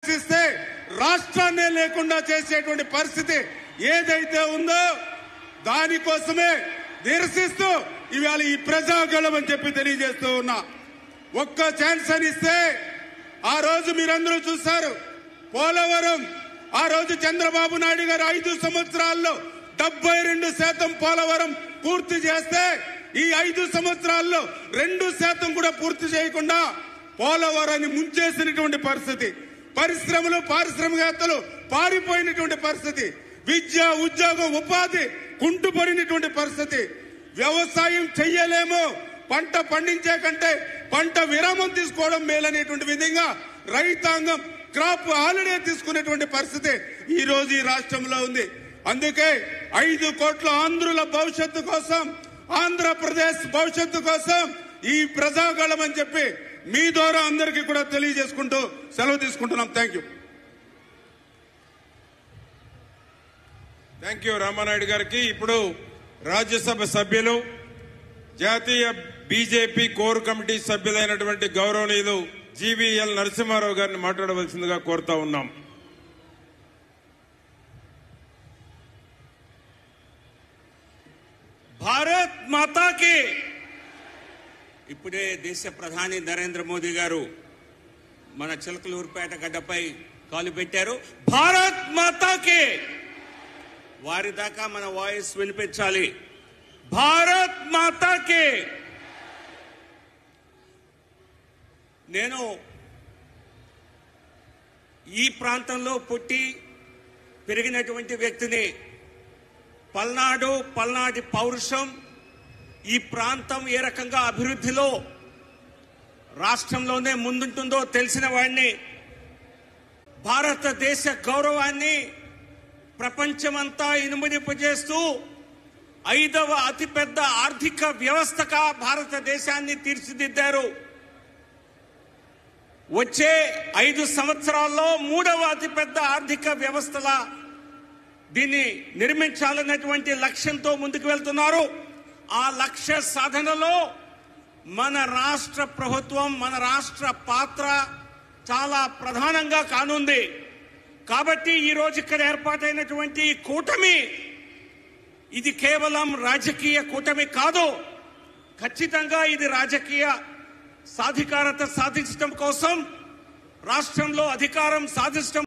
శాసిస్తే రాష్ట్రాన్నే లేకుండా చేసేటువంటి పరిస్థితి ఏదైతే ఉందో దానికోసమే నిరసిస్తూ ఇవాళ ఈ ప్రజాగళం అని చెప్పి తెలియజేస్తూ ఉన్నా ఒక్క ఛాన్స్ అని ఇస్తే ఆ రోజు మీరందరూ చూశారు పోలవరం ఆ రోజు చంద్రబాబు నాయుడు గారు ఐదు సంవత్సరాల్లో డెబ్బై రెండు శాతం పోలవరం పూర్తి చేస్తే ఈ ఐదు సంవత్సరాల్లో రెండు శాతం కూడా పూర్తి చేయకుండా పోలవరాన్ని ముంచేసినటువంటి పరిస్థితి పరిశ్రమలు పారిశ్రామికవేత్తలు పారిపోయినటువంటి పరిస్థితి విద్య ఉద్యోగం ఉపాధి కుంటుపడినటువంటి పరిస్థితి వ్యవసాయం చెయ్యలేము పంట పండించే కంటే పంట విరామం తీసుకోవడం మేలనేటువంటి విధంగా రైతాంగం క్రాప్ హాలిడే తీసుకునేటువంటి పరిస్థితి ఈ రోజు ఈ రాష్ట్రంలో ఉంది అందుకే ఐదు కోట్ల ఆంధ్రుల భవిష్యత్తు కోసం ఆంధ్రప్రదేశ్ భవిష్యత్తు కోసం ఈ ప్రజాగళం అని చెప్పి మీ ద్వారా అందరికీ కూడా తెలియజేసుకుంటూ సెలవు తీసుకుంటున్నాం thank you thank you Ramanaidu గారికి ఇప్పుడు రాజ్యసభ సభ్యులు జాతీయ బీజేపీ కోర్ కమిటీ సభ్యులైనటువంటి గౌరవనీయులు జీవీఎల్ నరసింహారావు గారిని మాట్లాడవలసిందిగా కోరుతా ఉన్నాం భారత్ మాతాకి ఇప్పుడే దేశ ప్రధాని నరేంద్ర మోదీ గారు మన చిలకలూరుపేట గడ్డపై కాలు పెట్టారు భారత్ మాతాకి వారి దాకా మన వాయిస్ వినిపించాలి భారత్ మాతాకి నేను ఈ ప్రాంతంలో పుట్టి పెరిగినటువంటి వ్యక్తిని పల్నాడు పల్నాటి పౌరుషం ఈ ప్రాంతం ఏ రకంగా అభివృద్ధిలో రాష్ట్రంలోనే ముందుంటుందో తెలిసిన వాడిని భారతదేశ గౌరవాన్ని ప్రపంచమంతా ఇనుమడింపజేస్తూ ఐదవ అతిపెద్ద ఆర్థిక వ్యవస్థగా భారతదేశాన్ని తీర్చిదిద్దారు వచ్చే ఐదు సంవత్సరాల్లో మూడవ అతిపెద్ద ఆర్థిక వ్యవస్థలా దీన్ని నిర్మించాలన్నటువంటి లక్ష్యంతో ముందుకు వెళ్తున్నారు ఆ లక్ష్య సాధనలో మన రాష్ట్ర ప్రభుత్వం మన రాష్ట్ర పాత్ర చాలా ప్రధానంగా కానుంది కాబట్టి ఈ రోజు ఇక్కడ ఏర్పాటైనటువంటి ఈ కూటమి ఇది కేవలం రాజకీయ కూటమి కాదు ఖచ్చితంగా ఇది రాజకీయ సాధికారత సాధించడం కోసం రాష్ట్రంలో అధికారం సాధించడం